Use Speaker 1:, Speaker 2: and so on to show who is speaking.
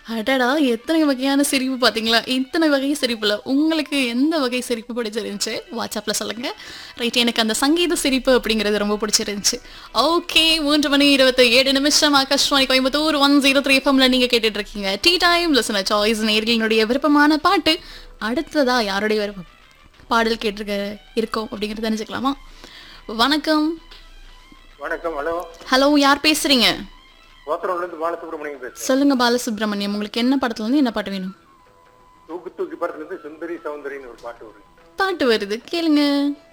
Speaker 1: அடடா எத்தனை வகையான சிரிப்பு பார்த்தீங்களா இத்தனை வகை சிரிப்புல உங்களுக்கு எந்த வகை சிரிப்பு பிடிச்சிருந்துச்சு வாட்ஸ்அப்பில் சொல்லுங்க ரைட் எனக்கு அந்த சங்கீத சிரிப்பு அப்படிங்கிறது ரொம்ப பிடிச்சிருந்துச்சு ஓகே மூன்று மணி இருபத்தி ஏழு நிமிஷம் Akashvani Coimbatore one zero three எஃப்எம்ல நீங்க கேட்டுட்டு இருக்கீங்க டீ டைம் லிசன சாய்ஸ் நேர்களினுடைய விருப்பமான பாட்டு அடுத்ததா யாருடைய விருப்பம் பாடல் கேட்டிருக்க இருக்கோம் அப்படிங்கிறது தெரிஞ்சுக்கலாமா வணக்கம்
Speaker 2: வணக்கம் ஹலோ
Speaker 1: ஹலோ யார் பேசுறீங்க
Speaker 2: கோத்தரோட்ல இருந்து பாலசுப்ரமணியம் பேசுறேன்
Speaker 1: சொல்லுங்க பாலசுப்ரமணியம் உங்களுக்கு என்ன படத்துல இருந்து என்ன பாட்டு வேணும்
Speaker 2: தூக்கு தூக்கி படத்துல இருந்து சுந்தரி சௌந்தரின்னு ஒரு பாட்டு வருது
Speaker 1: பாட்டு வருது கேளுங்க